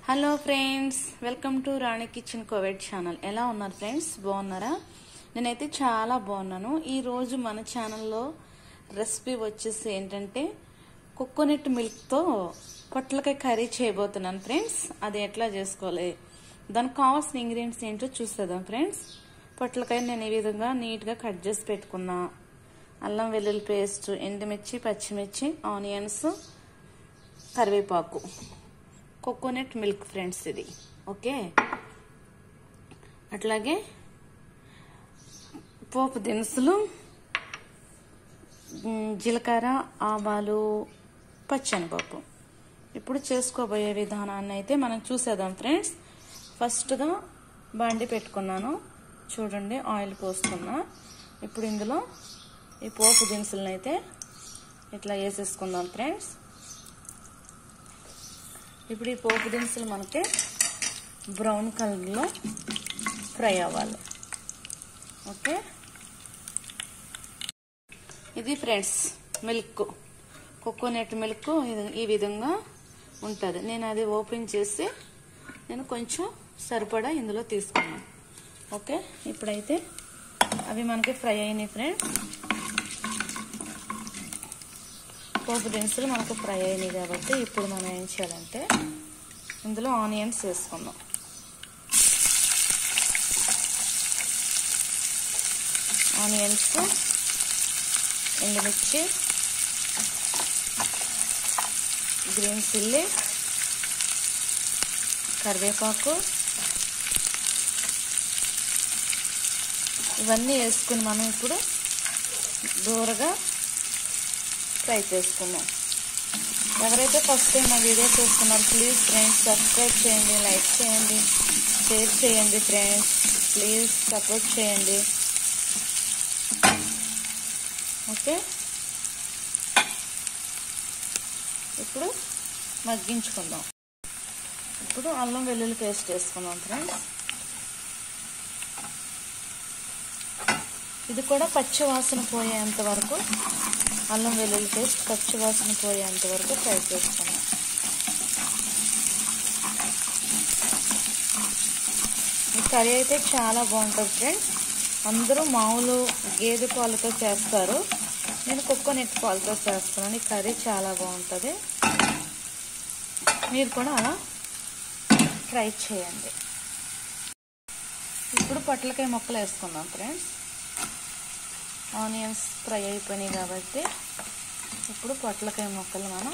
hello friends welcome to Rani kitchen covid channel ఎలా ఉన్నారు friends బాగున్నారా నేనైతే చాలా బాగున్నాను ఈరోజు మన ఛానల్లో రెసిపీ వచ్చేసి ఏంటంటే కోకోనట్ మిల్క్తో పొట్లకాయ కర్రీ చేయబోతున్నాను ఫ్రెండ్స్ అది ఎట్లా చేసుకోవాలి దానికి కావాల్సిన ఇంగ్రీడియంట్స్ ఏంటో చూసేద్దాం ఫ్రెండ్స్ పొట్లకాయ నేను ఈ విధంగా నీట్గా కట్ చేసి పెట్టుకున్నా అల్లం వెల్లుల్లి పేస్ట్ ఎండుమిర్చి పచ్చిమిర్చి ఆనియన్స్ కరివేపాకు కోకోనట్ మిల్క్ ఫ్రెండ్స్ ఇది ఓకే అట్లాగే పోపు దినుసులు ఉమ్, జీలకర్ర ఆవాలు పచ్చనిపప్పు ఇప్పుడు చేసుకోబోయే విధానాన్ని అయితే మనం చూసేద్దాం ఫ్రెండ్స్ ఫస్ట్గా బండి పెట్టుకున్నాను చూడండి ఆయిల్ పోసుకున్నా ఇప్పుడు ఇందులో ఈ పోపు దినుసులను అయితే ఇట్లా వేసేసుకుందాం ఫ్రెండ్స్ ఇప్పుడు ఈ పోపు దినుసులు మనకి బ్రౌన్ కలర్లో ఫ్రై అవ్వాలి ఓకే ఇది ఫ్రెండ్స్ మిల్క్ కోకోనట్ మిల్క్ ఇది- ఈ విధంగా ఉంటుంది నేను అది ఓపెన్ చేసి నేను కొంచెం సరిపడా ఇందులో తీసుకున్నాను ఓకే ఇప్పుడైతే అవి మనకి ఫ్రై అయినాయి ఫ్రెండ్స్ పోపు దినుసులు మనకు ఫ్రై అయినాయి కాబట్టి ఇప్పుడు మనం ఏం చేయాలంటే ఇందులో ఆనియన్స్ వేసుకుందాం ఆనియన్స్ ఎండుమిర్చి గ్రీన్ చిల్లీ కరివేపాకు ఇవన్నీ వేసుకుని మనం ఇప్పుడు దూరగా ఫ్రై చేసుకుందాం ఎవరైతే ఫస్ట్ టైం నా వీడియో చూస్తున్నారో ప్లీజ్ ఫ్రెండ్స్ సబ్స్క్రైబ్ చేయండి లైక్ చేయండి షేర్ చేయండి ఫ్రెండ్స్ ప్లీజ్ సపోర్ట్ చేయండి ఓకే ఇప్పుడు మగ్గించుకుందాం ఇప్పుడు అల్లం వెల్లుల్లి పేస్ట్ వేసుకుందాం ఫ్రెండ్స్ ఇది కూడా పచ్చి వాసన పోయేంత వరకు అల్లం వెల్లుల్లి పేస్ట్ పచ్చి వాసన పోయేంత వరకు ఫ్రై చేసుకున్నాం ఈ కర్రీ అయితే చాలా బాగుంటుంది ఫ్రెండ్స్ అందరూ మామూలు గేదె పాలతో చేస్తారు నేను కోకోనట్ పాలతో చేస్తున్నాను ఈ కర్రీ చాలా బాగుంటుంది మీరు కూడా అలా ట్రై చేయండి ఇప్పుడు పొట్లకాయ ముక్కలు వేసుకుందాం ఫ్రెండ్స్ ఆనియన్స్ ఫ్రై అయిపోయినాయి కాబట్టి ఇప్పుడు పొట్లకాయ ముక్కలు మనం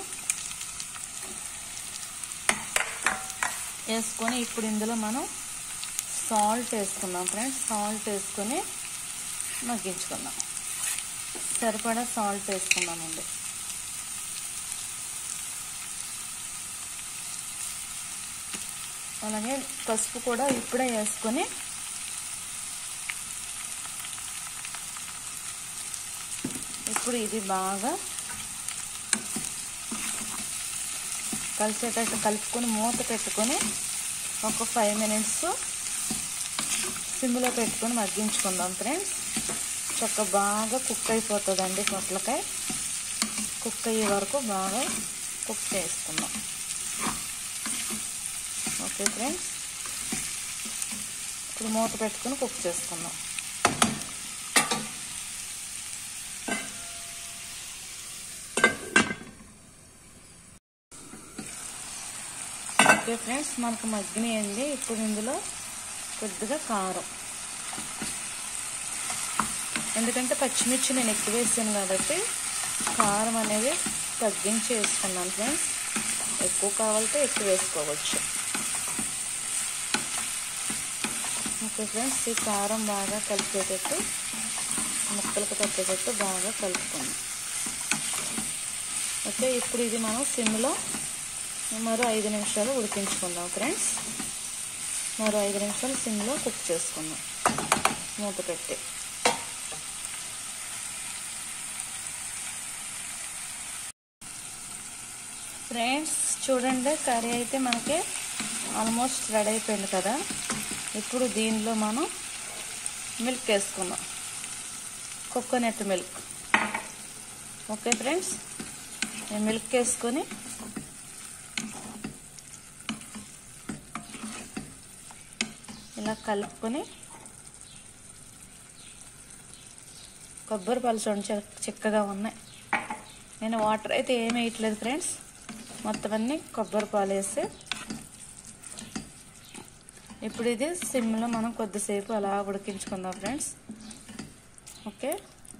వేసుకొని ఇప్పుడు ఇందులో మనం సాల్ట్ వేసుకుందాం ఫ్రెండ్స్ సాల్ట్ వేసుకొని మగ్గించుకుందాం సరిపడా సాల్ట్ వేసుకుందామండి అలాగే పసుపు కూడా ఇప్పుడే వేసుకొని ఇప్పుడు ఇది బాగా కలిసేటట్టు కలుపుకొని మూత పెట్టుకొని ఒక ఫైవ్ మినిట్స్ సిమ్లో పెట్టుకొని మగ్గించుకుందాం ఫ్రెండ్స్ చక్క బాగా కుక్ అయిపోతుందండి పొట్లకాయ కుక్ అయ్యే వరకు బాగా కుక్ చేసుకుందాం ఓకే ఫ్రెండ్స్ ఇప్పుడు మూత పెట్టుకొని కుక్ చేసుకుందాం ఓకే ఫ్రెండ్స్ మనకు మగ్గినాయండి ఇప్పుడు ఇందులో కొద్దిగా కారం ఎందుకంటే పచ్చిమిర్చి నేను ఎక్కువ వేసాను కాబట్టి కారం అనేది తగ్గించి వేసుకున్నాను ఫ్రెండ్స్ ఎక్కువ కావాలంటే ఎక్కువ వేసుకోవచ్చు ఓకే ఫ్రెండ్స్ ఈ కారం బాగా కలిపేటట్టు ముక్కలకు తగ్గేటట్టు బాగా కలుపుకుందాం ఓకే ఇప్పుడు ఇది మనం సిమ్లో మరో ఐదు నిమిషాలు ఉడికించుకుందాం ఫ్రెండ్స్ మరో ఐదు నిమిషాలు సిమ్లో కుక్ చేసుకుందాం మూత పెట్టి ఫ్రెండ్స్ చూడండి కర్రీ అయితే మనకి ఆల్మోస్ట్ రెడీ అయిపోయింది కదా ఇప్పుడు దీనిలో మనం మిల్క్ వేసుకుందాం కోకోనట్ మిల్క్ ఓకే ఫ్రెండ్స్ నేను మిల్క్ వేసుకొని ఇలా కలుపుకొని కొబ్బరి పాలు చూడండి చిక్క- చిక్కగా ఉన్నాయి నేను వాటర్ అయితే ఏమి వేయట్లేదు ఫ్రెండ్స్ మొత్తం అన్నీ కొబ్బరి పాలు వేసి ఇప్పుడు ఇది సిమ్లో మనం కొద్దిసేపు అలా ఉడికించుకుందాం ఫ్రెండ్స్ ఓకే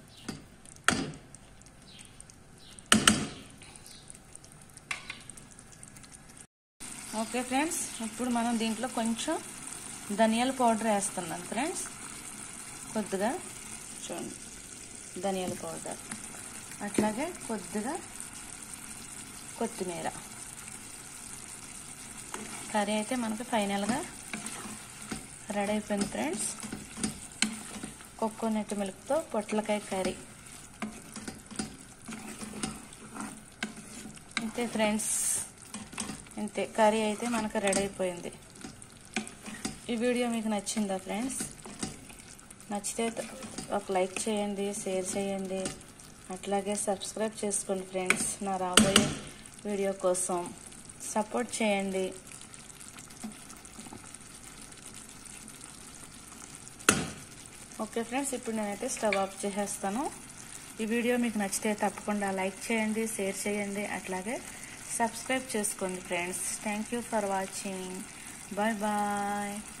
ఓకే ఫ్రెండ్స్ ఇప్పుడు మనం దీంట్లో కొంచెం ధనియాల పౌడర్ వేస్తున్నాను ఫ్రెండ్స్ కొద్దిగా చూడండి ధనియాల పౌడర్ అట్లాగే కొద్దిగా కొత్తిమీర కర్రీ అయితే మనకి ఫైనల్గా రెడీ అయిపోయింది ఫ్రెండ్స్ కోకోనట్ మిల్క్తో పొట్లకాయ కర్రీ అంతే ఫ్రెండ్స్ అంతే కర్రీ అయితే మనకు రెడీ అయిపోయింది ఈ వీడియో మీకు నచ్చిందా ఫ్రెండ్స్ నచ్చితే ఒక లైక్ చేయండి షేర్ చేయండి అట్లాగే సబ్స్క్రైబ్ చేసుకోండి ఫ్రెండ్స్ నా రాబోయే వీడియో కోసం సపోర్ట్ చేయండి ఓకే ఫ్రెండ్స్ ఇప్పుడు నేనైతే స్టవ్ ఆఫ్ చేసేస్తాను ఈ వీడియో మీకు నచ్చితే తప్పకుండా లైక్ చేయండి షేర్ చేయండి అట్లాగే సబ్స్క్రైబ్ చేసుకోండి friends thank you for watching bye bye